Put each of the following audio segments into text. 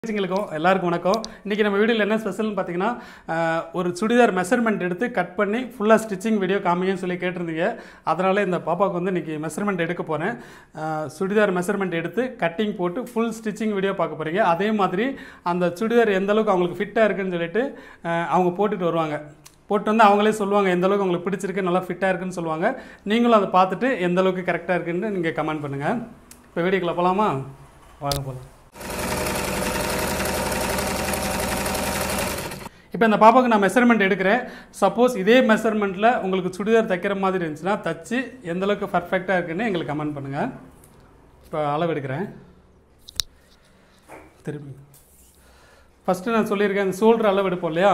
ங்களுக்கும் எல்லாருக்கும் வணக்கம் இன்றைக்கி நம்ம வீடியோவில் என்ன ஸ்பெஷல்னு பார்த்தீங்கன்னா அஹ், ஒரு சுடிதார் மெஷர்மெண்ட் எடுத்து கட் பண்ணி ஃபுல்லாக ஸ்டிச்சிங் வீடியோ காமிங்கன்னு சொல்லி கேட்டிருந்தீங்க அதனால் இந்த பாப்பாவுக்கு வந்து இன்றைக்கி மெஷர்மெண்ட் எடுக்க போகிறேன் சுடிதார் மெஷர்மெண்ட் எடுத்து கட்டிங் போட்டு ஃபுல் ஸ்டிச்சிங் வீடியோ பார்க்க போகிறீங்க அதே மாதிரி அந்த சுடிதார் எந்த அளவுக்கு அவங்களுக்கு ஃபிட்டாக இருக்குன்னு சொல்லிட்டு அஹ், அவங்க போட்டுட்டு வருவாங்க போட்டு வந்து அவங்களே சொல்லுவாங்க எந்த அளவுக்கு உங்களுக்கு பிடிச்சிருக்கு நல்லா ஃபிட்டாக இருக்குன்னு சொல்லுவாங்க நீங்களும் அதை பார்த்துட்டு எந்த அளவுக்கு கரெக்டாக இருக்குன்னு நீங்கள் கமெண்ட் பண்ணுங்கள் இப்போ வீடியோக்குள்ள போகலாமா வாங்க போகலாம் இப்போ இந்த பாப்பாவுக்கு நான் மெஷர்மெண்ட் எடுக்கிறேன் சப்போஸ் இதே மெஷர்மெண்ட்டில் உங்களுக்கு சுடிதார் தைக்கிற மாதிரி இருந்துச்சுன்னா தச்சு எந்த அளவுக்கு பர்ஃபெக்டாக இருக்குன்னு எங்களுக்கு கமெண்ட் பண்ணுங்கள் இப்போ அளவு எடுக்கிறேன் திரும்பி ஃபஸ்ட்டு நான் சொல்லியிருக்கேன் இந்த ஷோல்டர் அளவு எடுப்போம் இல்லையா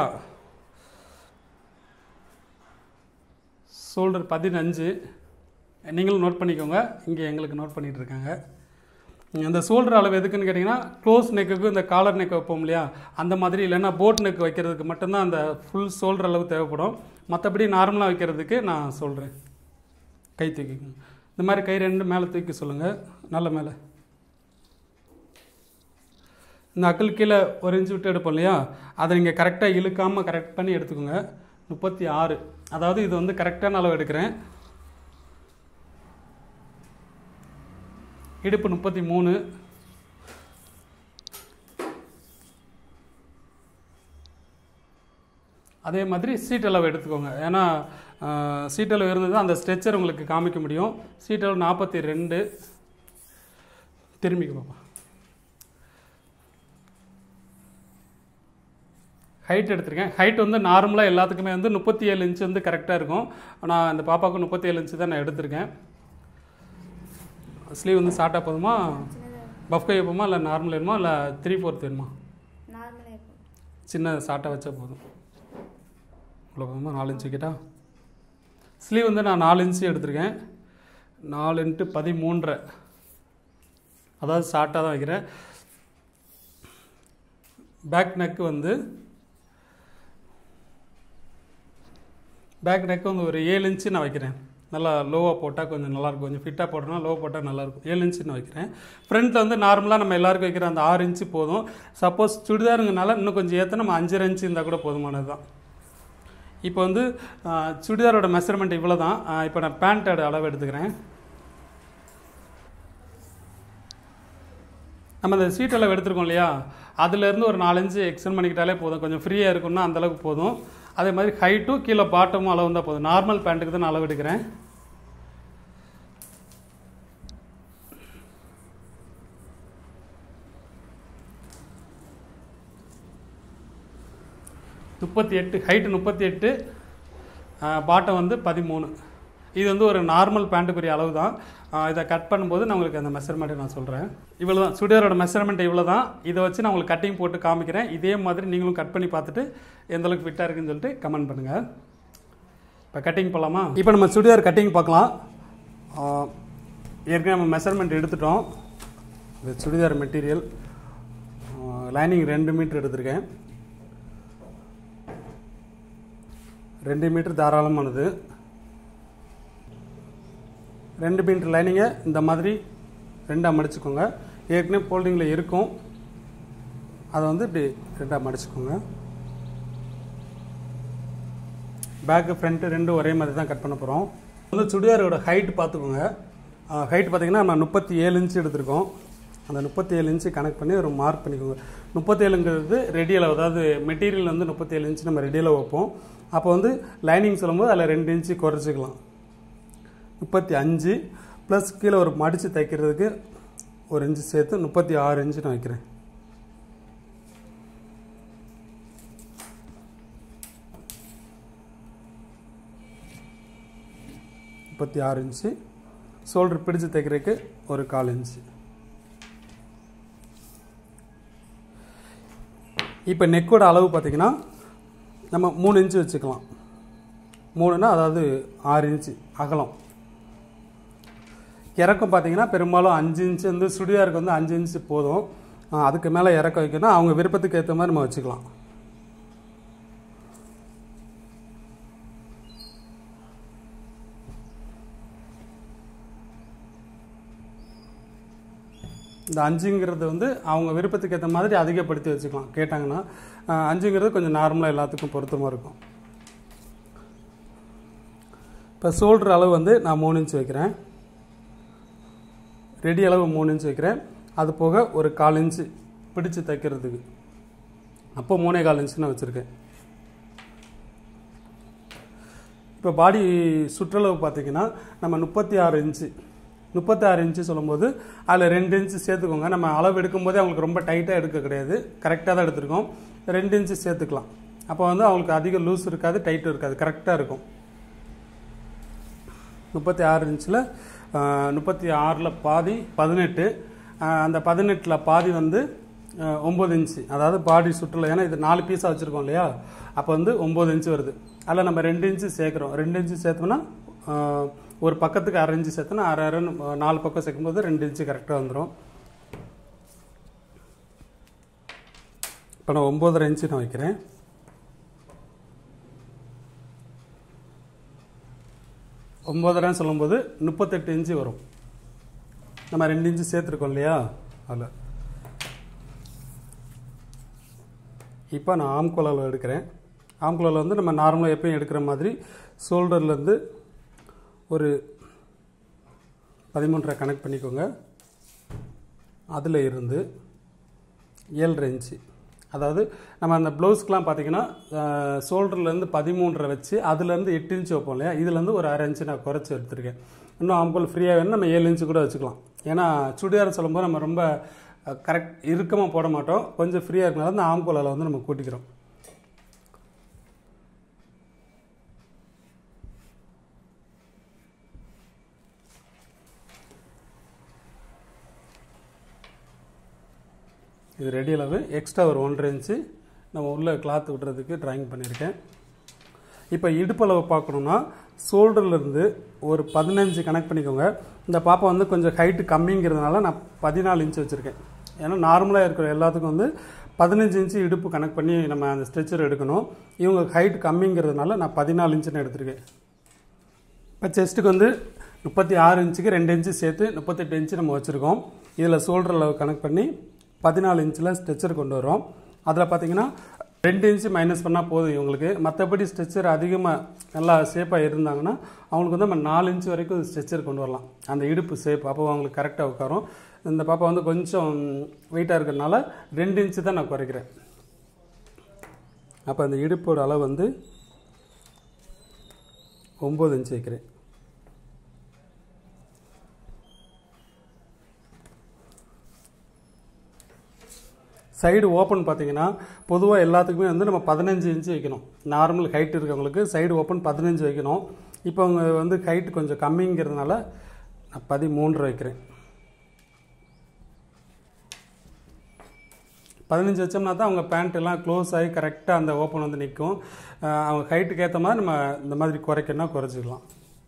ஷோல்டர் பதினஞ்சு நீங்களும் நோட் பண்ணிக்கோங்க இங்கே எங்களுக்கு நோட் பண்ணிகிட்டு இருக்காங்க இந்த ஷோல்டர் அளவு எதுக்குன்னு கேட்டிங்கன்னா க்ளோஸ் நெக்குக்கு இந்த காலர் நெக் வைப்போம் இல்லையா அந்த மாதிரி இல்லைன்னா போட் நெக் வைக்கிறதுக்கு மட்டும்தான் அந்த ஃபுல் ஷோல்டர் அளவு தேவைப்படும் மற்றபடி நார்மலாக வைக்கிறதுக்கு நான் சொல்கிறேன் கை தூக்கிக்கோங்க இந்த மாதிரி கை ரெண்டு மேலே தூக்கி சொல்லுங்கள் நல்ல மேலே இந்த அக்கல் கீழே ஒரு இன்ச்சு விட்டு எடுப்போம் இல்லையா அதை நீங்கள் கரெக்டாக இழுக்காமல் கரெக்ட் பண்ணி எடுத்துக்கோங்க முப்பத்தி ஆறு அதாவது இது வந்து கரெக்டான அளவு எடுக்கிறேன் இடுப்பு முப்பத்தி மூணு அதே மாதிரி சீட் அளவு எடுத்துக்கோங்க ஏன்னா சீட் அளவு இருந்தது அந்த ஸ்ட்ரெச்சர் உங்களுக்கு காமிக்க முடியும் சீட் அளவு நாற்பத்தி ரெண்டு திரும்பிக்க பாப்பா ஹைட் எடுத்திருக்கேன் ஹைட் வந்து நார்மலாக எல்லாத்துக்குமே வந்து முப்பத்தி ஏழு இன்ச்சு வந்து கரெக்டாக இருக்கும் ஆனால் இந்த பாப்பாவுக்கு முப்பத்தி ஏழு இன்ச்சு தான் நான் எடுத்திருக்கேன் ஸ்லீவ் வந்து ஷார்ட்டாக போதுமா பஃப் கை வைப்போமா இல்லை நார்மல் வேணுமா இல்லை த்ரீ ஃபோர்த் வேணுமா நார்மலாக இருக்கும் சின்ன ஷார்ட்டாக வச்சா போதும் இவ்வளோ போதுமா நாலு இன்ச்சு கிட்டா ஸ்லீவ் வந்து நான் நாலு இன்ச்சு எடுத்திருக்கேன் நாலு இன்ட்டு பதிமூன்றரை அதாவது ஷார்ட்டாக தான் வைக்கிறேன் பேக் நெக் வந்து பேக் நெக் வந்து ஒரு ஏழு இன்ச்சு நான் வைக்கிறேன் நல்லா லோவாக போட்டால் கொஞ்சம் நல்லாயிருக்கும் கொஞ்சம் ஃபிட்டாக போட்டோம்னா லோவாக போட்டால் நல்லாயிருக்கும் ஏழு இன்ச்சு நான் வைக்கிறேன் ஃப்ரண்ட்டில் வந்து நார்மலாக நம்ம எல்லாருக்கும் வைக்கிற அந்த ஆறு இன்ச்சு போதும் சப்போஸ் சுடிதாருங்கனால இன்னும் கொஞ்சம் ஏற்ற நம்ம அஞ்சரை இன்ச்சு இருந்தால் கூட போதுமானது தான் இப்போ வந்து ஆஹ், சுடிதாரோட மெஷர்மெண்ட் இவ்வளோ தான் இப்போ நான் பேண்ட்டோட அளவு எடுத்துக்கிறேன் நம்ம இந்த சீட் அளவு எடுத்திருக்கோம் இல்லையா அதுலேருந்து ஒரு நாலஞ்சு எக்ஸ்டெண்ட் பண்ணிக்கிட்டாலே போதும் கொஞ்சம் ஃப்ரீயாக இருக்கும்னா அந்த அளவுக்கு போதும் அதே மாதிரி ஹைட்டும் கீழே பாட்டமும் அளவு தான் போதும் நார்மல் பேண்ட்டுக்கு தான் நான் அளவு எடுக்கிறேன் முப்பத்தி எட்டு ஹைட்டு முப்பத்தி எட்டு பாட்டம் வந்து பதிமூணு இது வந்து ஒரு நார்மல் பேண்ட்டுக்குரிய அளவு தான் ஆஹ் இதை கட் பண்ணும்போது நான் உங்களுக்கு அந்த மெஷர்மெண்ட்டை நான் சொல்கிறேன் இவ்வளோ தான் சுடிதாரோட மெஷர்மெண்ட் இவ்வளோ தான் இதை வச்சு நான் உங்களுக்கு கட்டிங் போட்டு காமிக்கிறேன் இதே மாதிரி நீங்களும் கட் பண்ணி பார்த்துட்டு எந்த அளவுக்கு ஃபிட்டாக இருக்குன்னு சொல்லிட்டு கமெண்ட் பண்ணுங்கள் இப்போ கட்டிங் போகலாமா இப்போ நம்ம சுடிதார் கட்டிங் பார்க்கலாம் ஆஹ் ஏற்கனவே நம்ம மெஷர்மெண்ட் எடுத்துட்டோம் இது சுடிதார் மெட்டீரியல் லைனிங் ரெண்டு மீட்டர் எடுத்திருக்கேன் ரெண்டு மீட்டர் தாராளமானது ரெண்டு மீட்டர் லைனிங்கை இந்த மாதிரி ரெண்டாக மடிச்சுக்கோங்க ஏற்கனவே ஃபோல்டிங்கில் இருக்கும் அதை வந்து இப்படி ரெண்டாக மடிச்சுக்கோங்க பேக்கு ஃப்ரண்ட்டு ரெண்டும் ஒரே மாதிரி தான் கட் பண்ண போகிறோம் வந்து சுடிதாரோட ஹைட் பார்த்துக்கோங்க ஹைட் பார்த்தீங்கன்னா நம்ம முப்பத்தி ஏழு இன்ச்சு எடுத்திருக்கோம் அந்த முப்பத்தி ஏழு இன்ச்சு கனெக்ட் பண்ணி ஒரு மார்க் பண்ணிக்கோங்க முப்பத்தேழுங்கிறது ரெடி அளவு அதாவது மெட்டீரியல் வந்து முப்பத்தேழு இன்ச்சு நம்ம ரெடி அளவு வைப்போம் அப்போ வந்து லைனிங் சொல்லும்போது அதில் ரெண்டு இன்ச்சு குறைச்சிக்கலாம் முப்பத்தி அஞ்சு ப்ளஸ் கீழே ஒரு மடித்து தைக்கிறதுக்கு ஒரு இன்ச்சு சேர்த்து முப்பத்தி ஆறு இன்ச்சு நான் வைக்கிறேன் முப்பத்தி ஆறு இன்ச்சு ஷோல்டர் பிடிச்சு தைக்கிறதுக்கு ஒரு கால் இன்ச்சு இப்போ நெக்கோட அளவு பார்த்தீங்கன்னா நம்ம மூணு இன்ச்சு வச்சுக்கலாம் மூணுன்னா அதாவது ஆறு இன்ச்சு அகலம் இறக்கம் பார்த்தீங்கன்னா பெரும்பாலும் அஞ்சு இன்ச்சு வந்து சுடிதாருக்கு வந்து அஞ்சு இன்ச்சு போதும் ஆ, அதுக்கு மேலே இறக்கம் வைக்கணும் அவங்க விருப்பத்துக்கு ஏற்ற மாதிரி நம்ம வச்சுக்கலாம் இந்த அஞ்சுங்கிறது வந்து அவங்க விருப்பத்துக்கு ஏற்ற மாதிரி அதிகப்படுத்தி வச்சுக்கலாம் கேட்டாங்கன்னா அஹ், அஞ்சுங்கிறது கொஞ்சம் நார்மலாக எல்லாத்துக்கும் பொருத்தமாக இருக்கும் இப்போ ஷோல்டர் அளவு வந்து நான் மூணு இன்ச் வைக்கிறேன் ரெடி அளவு மூணு இன்ச் வைக்கிறேன் அது போக ஒரு கால் இன்ச்சு பிடிச்சு தைக்கிறதுக்கு அப்போ மூணே கால் இன்ச்சு நான் வச்சுருக்கேன் இப்போ பாடி சுற்றளவு பார்த்தீங்கன்னா நம்ம முப்பத்தி ஆறு இன்ச்சு முப்பத்தி ஆறு இன்ச்சு சொல்லும்போது அதில் ரெண்டு இன்ச்சு சேர்த்துக்கோங்க நம்ம அளவு எடுக்கும்போதே அவங்களுக்கு ரொம்ப டைட்டாக எடுக்க கிடையாது கரெக்டாக தான் எடுத்திருக்கோம் ரெண்டு இன்ச்சு சேர்த்துக்கலாம் அப்போ வந்து அவங்களுக்கு அதிக லூஸ் இருக்காது டைட்டும் இருக்காது கரெக்டாக இருக்கும் முப்பத்தி ஆறு இன்ச்சில் முப்பத்தி ஆறில் பாதி பதினெட்டு ஆஹ் அந்த பதினெட்டில் பாதி வந்து ஆஹ் ஒம்பது இன்ச்சு அதாவது பாடி சுற்றுலா ஏன்னா இது நாலு பீஸாக வச்சுருக்கோம் இல்லையா அப்போ வந்து ஒம்பது இன்ச்சு வருது அதில் நம்ம ரெண்டு இன்ச்சு சேர்க்குறோம் ரெண்டு இன்ச்சு சேர்த்தோம்னா ஆஹ் ஒரு பக்கத்துக்கு அரை இன்ச்சு சேர்த்தோன்னா அரை அரைன்னு நாலு பக்கம் சேர்க்கும்போது ரெண்டு இன்ச்சு கரெக்டாக வந்துடும் இப்போ நான் ஒம்பதரை இன்ச்சு நான் வைக்கிறேன் ஒம்பதரைன்னு சொல்லும்போது முப்பத்தெட்டு இன்ச்சு வரும் நம்ம ரெண்டு இன்ச்சு சேர்த்துருக்கோம் இல்லையா அதில் இப்போ நான் ஆம்கோல் அளவு எடுக்கிறேன் ஆம்கோல் அளவு வந்து நம்ம நார்மலாக எப்பயும் எடுக்கிற மாதிரி ஷோல்டர்லேருந்து ஒரு பதிமூன்றரை கனெக்ட் பண்ணிக்கோங்க அதில் இருந்து ஏழரை இன்ச்சு அதாவது நம்ம அந்த ப்ளவுஸ்க்கெலாம் பார்த்தீங்கன்னா ஷோல்டர்லேருந்து பதிமூன்றரை வச்சு அதுலேருந்து எட்டு இன்ச்சு வைப்போம் இல்லையா இதுலேருந்து ஒரு அரை இன்ச்சு நான் குறைச்சி எடுத்திருக்கேன் இன்னும் ஆம்பல் ஃப்ரீயாக வேணும் நம்ம ஏழு இன்ச்சு கூட வச்சுக்கலாம் ஏன்னா சுடிதார் சொல்லும்போது நம்ம ரொம்ப கரெக்ட் இறுக்கமாக போட மாட்டோம் கொஞ்சம் ஃப்ரீயாக இருக்கனால அந்த ஆம்பல் அளவு வந்து நம்ம கூட்டிக்கிறோம் இது ரெடி அளவு எக்ஸ்ட்ரா ஒரு ஒன்றரை இன்ச்சு நம்ம உள்ள கிளாத் விடுறதுக்கு ட்ராயிங் பண்ணியிருக்கேன் இப்போ இடுப்பளவு பார்க்கணுன்னா ஷோல்டர்லேருந்து ஒரு பதினஞ்சு கனெக்ட் பண்ணிக்கோங்க இந்த பாப்பா வந்து கொஞ்சம் ஹைட்டு கம்மிங்கிறதுனால நான் பதினாலு இன்ச்சு வச்சுருக்கேன் ஏன்னா நார்மலாக இருக்கிற எல்லாத்துக்கும் வந்து பதினஞ்சு இன்ச்சு இடுப்பு கனெக்ட் பண்ணி நம்ம அந்த ஸ்ட்ரெச்சர் எடுக்கணும் இவங்க ஹைட் கம்மிங்கிறதுனால நான் பதினாலு இன்ச்சுன்னு எடுத்திருக்கேன் இப்போ செஸ்ட்டுக்கு வந்து முப்பத்தி ஆறு இன்ச்சுக்கு ரெண்டு இன்ச்சு சேர்த்து முப்பத்தெட்டு இன்ச்சு நம்ம வச்சுருக்கோம் இதில் ஷோல்டர் அளவு கனெக்ட் பண்ணி பதினாலு இன்ச்சில் ஸ்ட்ரெச்சர் கொண்டு வரோம் அதில் பார்த்தீங்கன்னா ரெண்டு இன்ச்சு மைனஸ் பண்ணால் போதும் இவங்களுக்கு மற்றபடி ஸ்ட்ரெச்சர் அதிகமாக நல்லா ஷேப்பாக இருந்தாங்கன்னா அவங்களுக்கு வந்து நம்ம நாலு இன்ச்சு வரைக்கும் ஸ்ட்ரெச்சர் கொண்டு வரலாம் அந்த இடுப்பு ஷேப் அப்போ அவங்களுக்கு கரெக்டாக உட்காரும் இந்த பாப்பா வந்து கொஞ்சம் வெயிட்டாக இருக்கிறதுனால ரெண்டு இன்ச்சு தான் நான் குறைக்கிறேன் அப்போ அந்த இடுப்போட அளவு வந்து ஒம்பது இன்ச்சு வைக்கிறேன் சைடு ஓப்பன் பார்த்தீங்கன்னா பொதுவாக எல்லாத்துக்குமே வந்து நம்ம பதினஞ்சு இன்ச்சு வைக்கணும் நார்மல் ஹைட் இருக்கவங்களுக்கு சைடு ஓப்பன் பதினஞ்சு வைக்கணும் இப்போ அவங்க வந்து ஹைட் கொஞ்சம் கம்மிங்கிறதுனால நான் பதிமூன்று வைக்கிறேன் பதினஞ்சு வச்சோம்னா தான் அவங்க பேண்ட் எல்லாம் க்ளோஸ் ஆகி கரெக்டாக அந்த ஓப்பன் வந்து நிற்கும் அவங்க ஹைட்டுக்கு ஏற்ற மாதிரி நம்ம இந்த மாதிரி குறைக்கணும்னா குறைச்சிக்கலாம்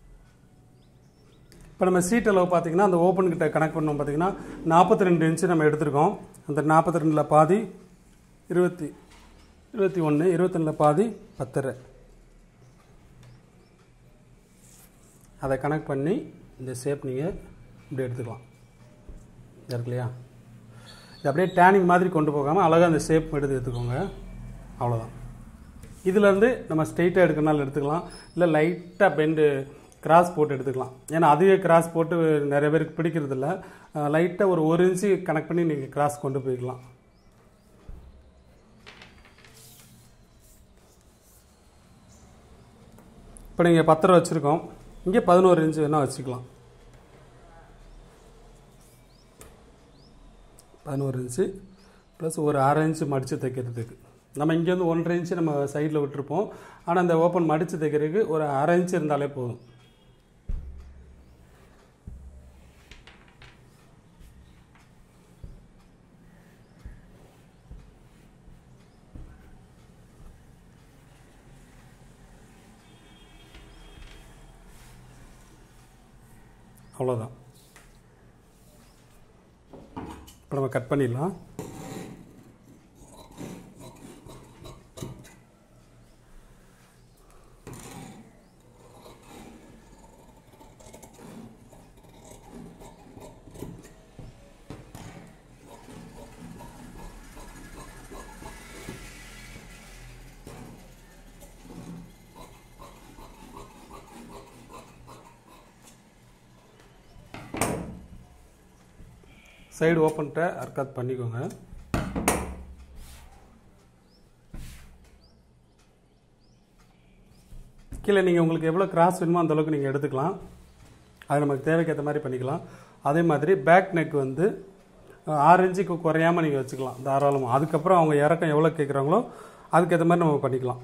இப்போ நம்ம சீட் அளவு பார்த்தீங்கன்னா அந்த ஓப்பன் கிட்ட கனெக்ட் பண்ணோம் பார்த்தீங்கன்னா நாற்பத்தி ரெண்டு இன்ச்சு நம்ம எடுத்திருக்கோம் அந்த நாற்பத்தி ரெண்டில் பாதி இருபத்தி இருபத்தி ஒன்று இருபத்தொன்னில் பாதி பத்தரை அதை கனெக்ட் பண்ணி இந்த ஷேப் நீங்கள் இப்படி எடுத்துக்கலாம் இது இருக்கு இல்லையா இது அப்படியே டேனிங் மாதிரி கொண்டு போகாமல் அழகாக அந்த ஷேப் எடுத்து எடுத்துக்கோங்க அவ்வளோதான் இதுலேருந்து நம்ம ஸ்ட்ரெயிட்டாக எடுக்கணும்னாலும் எடுத்துக்கலாம் இல்லை லைட்டாக பெண்டு கிராஸ் போட்டு எடுத்துக்கலாம் ஏன்னா அதுவே கிராஸ் போட்டு நிறைய பேருக்கு பிடிக்கிறது இல்லை லைட்டாக ஒரு ஒரு இன்ச்சு கனெக்ட் பண்ணி நீங்கள் கிராஸ் கொண்டு போய்க்கலாம் இப்போ நீங்கள் பத்திரம் வச்சுருக்கோம் இங்கே பதினோரு இன்ச்சு வேணால் வச்சுக்கலாம் பதினோரு இன்ச்சு ப்ளஸ் ஒரு அரை இன்ச்சு மடித்து தைக்கிறதுக்கு நம்ம இங்கே வந்து ஒன்றரை இன்ச்சு நம்ம சைடில் விட்டுருப்போம் ஆனால் அந்த ஓப்பன் மடித்து தைக்கிறதுக்கு ஒரு அரை இன்ச்சு இருந்தாலே போதும் அவ்வளோதான் இப்போ நம்ம கட் பண்ணிடலாம் சைடு ஓப்பன்ட்ட அர்க்காத் பண்ணிக்கோங்க கீழே நீங்கள் உங்களுக்கு எவ்வளோ கிராஸ் வேணுமோ அந்த அளவுக்கு நீங்கள் எடுத்துக்கலாம் அது நமக்கு தேவைக்கேற்ற மாதிரி பண்ணிக்கலாம் அதே மாதிரி பேக் நெக் வந்து அஹ், ஆறு இன்ச்சுக்கு குறையாமல் நீங்கள் வச்சுக்கலாம் தாராளமாக அதுக்கப்புறம் அவங்க இறக்கம் எவ்வளோ கேட்குறாங்களோ அதுக்கேற்ற மாதிரி நம்ம பண்ணிக்கலாம்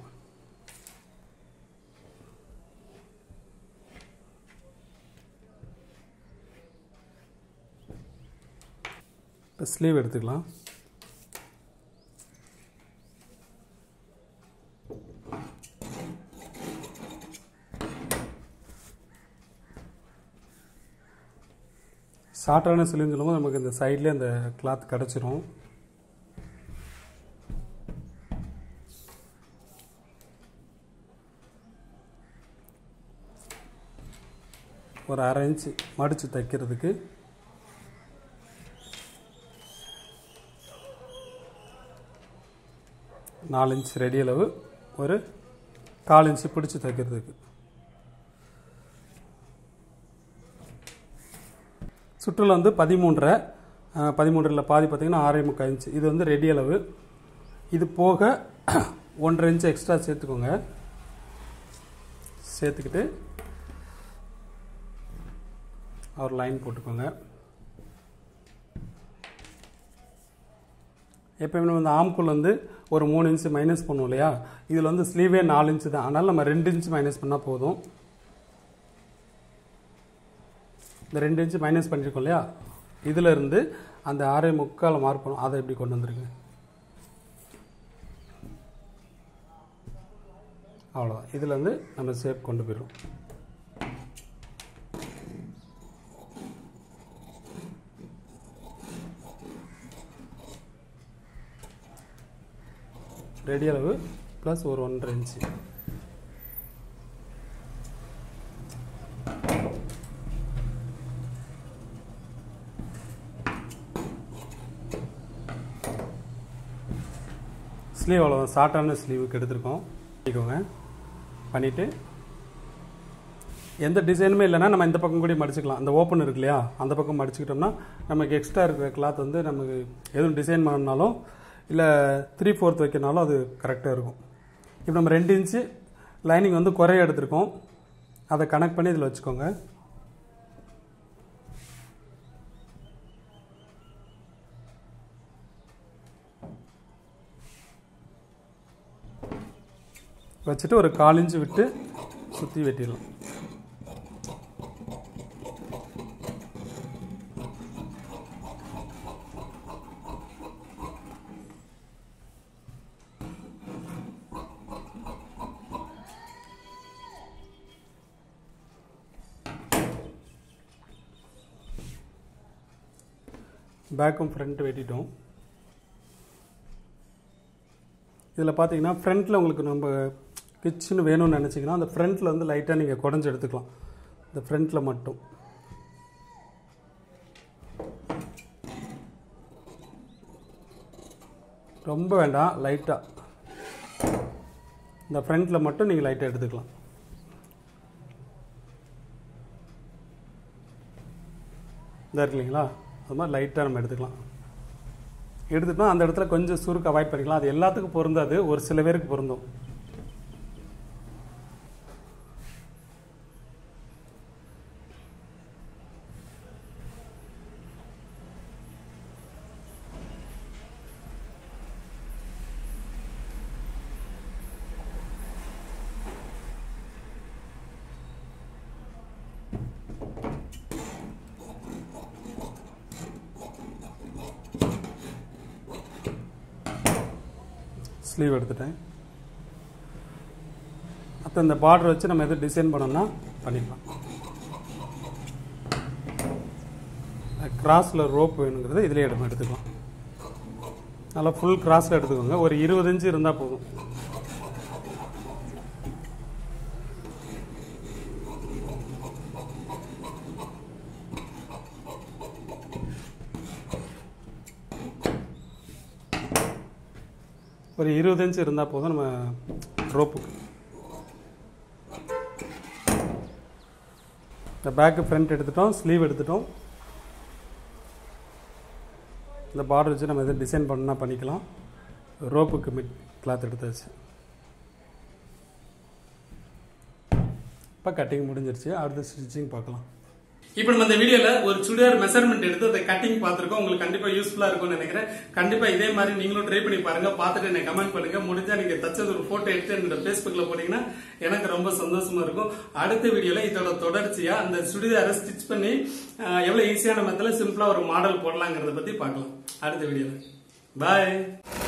இப்போ ஸ்லீவ் எடுத்துக்கலாம் ஷார்ட்டான ஸ்லீவ்னு சொல்லும்போது நமக்கு இந்த சைட்லேயே அந்த கிளாத் கிடச்சிரும் ஒரு அரை இன்ச்சு மடித்து தைக்கிறதுக்கு நாலு இன்ச் ரெடி அளவு ஒரு கால் இன்ச்சு பிடிச்சி தைக்கிறதுக்கு சுற்றுலா வந்து பதிமூன்றரை பதிமூன்றில் பாதி பார்த்தீங்கன்னா ஆறே முக்கால் இன்ச்சு இது வந்து ரெடி அளவு இது போக ஒன்றரை இன்ச்சு எக்ஸ்ட்ரா சேர்த்துக்கோங்க சேர்த்துக்கிட்டு ஒரு லைன் போட்டுக்கோங்க எப்பயுமே நம்ம இந்த ஆம்குள் வந்து ஒரு மூணு இன்ச்சு மைனஸ் பண்ணுவோம் இல்லையா இதில் வந்து ஸ்லீவே நாலு இன்ச்சு தான் அதனால் நம்ம ரெண்டு இன்ச்சு மைனஸ் பண்ணால் போதும் இந்த ரெண்டு இன்ச்சு மைனஸ் பண்ணியிருக்கோம் இல்லையா இதில் இருந்து அந்த ஆறே முக்கால் மார்க் பண்ணும் அதை எப்படி கொண்டு வந்துருங்க அவ்வளோதான் இதில் வந்து நம்ம ஷேப் கொண்டு போயிடும் ரெடி அளவு ப்ளஸ் ஒரு ஒன்றரை இன்ச்சு ஸ்லீவ் அவ்வளோதான் ஷார்ட்டான ஸ்லீவுக்கு எடுத்திருக்கோம் பண்ணிக்கோங்க பண்ணிவிட்டு எந்த டிசைனுமே இல்லைன்னா நம்ம இந்த பக்கம் கூட மடிச்சுக்கலாம் அந்த ஓப்பன் இருக்கு இல்லையா அந்த பக்கம் மடிச்சுக்கிட்டோம்னா நமக்கு எக்ஸ்ட்ரா இருக்கிற கிளாத் வந்து நமக்கு எதுவும் டிசைன் பண்ணாலும் இல்லை த்ரீ ஃபோர்த் வைக்கனாலும் அது கரெக்டாக இருக்கும் இப்போ நம்ம ரெண்டு இன்ச்சு லைனிங் வந்து குறைய எடுத்திருக்கோம் அதை கனெக்ட் பண்ணி இதில் வச்சுக்கோங்க வச்சுட்டு ஒரு கால் இன்ச்சு விட்டு சுற்றி வெட்டிடலாம் பேக்கும் ஃப்ரண்ட் வெட்டிட்டோம் இதில் பார்த்தீங்கன்னா ஃப்ரண்ட்டில் உங்களுக்கு நம்ம கிச்சன் வேணும்னு நினச்சிங்கன்னா அந்த ஃப்ரண்ட்டில் வந்து லைட்டாக நீங்கள் குடஞ்சி எடுத்துக்கலாம் இந்த ஃப்ரண்ட்டில் மட்டும் ரொம்ப வேண்டாம் லைட்டாக இந்த ஃப்ரண்ட்டில் மட்டும் நீங்கள் லைட்டாக எடுத்துக்கலாம் இந்த இருக்கு இல்லைங்களா அது மாதிரி லைட்டாக நம்ம எடுத்துக்கலாம் எடுத்துட்டோம் அந்த இடத்துல கொஞ்சம் சுருக்கு அவாய்ட் பண்ணிக்கலாம் அது எல்லாத்துக்கும் பொருந்தாது ஒரு சில பேருக்கு பொருந்தும் ஸ்லீவ் எடுத்துட்டேன் அப்போ இந்த பார்டர் வச்சு நம்ம எதுவும் டிசைன் பண்ணோம்னா பண்ணிக்கலாம் கிராஸில் ரோப் வேணுங்கிறத இதிலே எடுத்து எடுத்துக்கலாம் நல்லா ஃபுல் கிராஸில் எடுத்துக்கோங்க ஒரு இருபது இன்ச்சு இருந்தால் போதும் ஒரு இருபது இன்ச்சு இருந்தால் போதும் நம்ம ரோப்புக்கு இந்த பேக்கு ஃப்ரண்ட் எடுத்துட்டோம் ஸ்லீவ் எடுத்துட்டோம் இந்த பார்டர் வச்சு நம்ம எதுவும் டிசைன் பண்ணால் பண்ணிக்கலாம் ரோப்புக்கு மிட் கிளாத் எடுத்தாச்சு இப்போ கட்டிங் முடிஞ்சிருச்சு அடுத்த ஸ்டிச்சிங் பார்க்கலாம் இப்போ நம்ம இந்த வீடியோல ஒரு சுடிதார் மெஷர்மெண்ட் எடுத்து அந்த கட்டிங் பார்த்துருக்கோம் உங்களுக்கு கண்டிப்பா யூஸ்ஃபுல்லா இருக்கும்னு நினைக்கிறேன் கண்டிப்பா இதே மாதிரி நீங்களும் ட்ரை பண்ணி பாருங்க பார்த்துட்டு எனக்கு கமெண்ட் பண்ணுங்க முடிஞ்சா நீங்க தச்சது ஒரு போட்டோ எடுத்து என்னோட ஃபேஸ்புக்ல போட்டீங்கன்னா எனக்கு ரொம்ப சந்தோஷமா இருக்கும் அடுத்த வீடியோல இதோட தொடர்ச்சியா அந்த சுடிதாரை ஸ்டிச் பண்ணி அஹ், எவ்வளவு ஈஸியான மெத்தட்ல சிம்பிளா ஒரு மாடல் போடலாங்கிறத பத்தி பார்க்கலாம் அடுத்த வீடியோல பாய்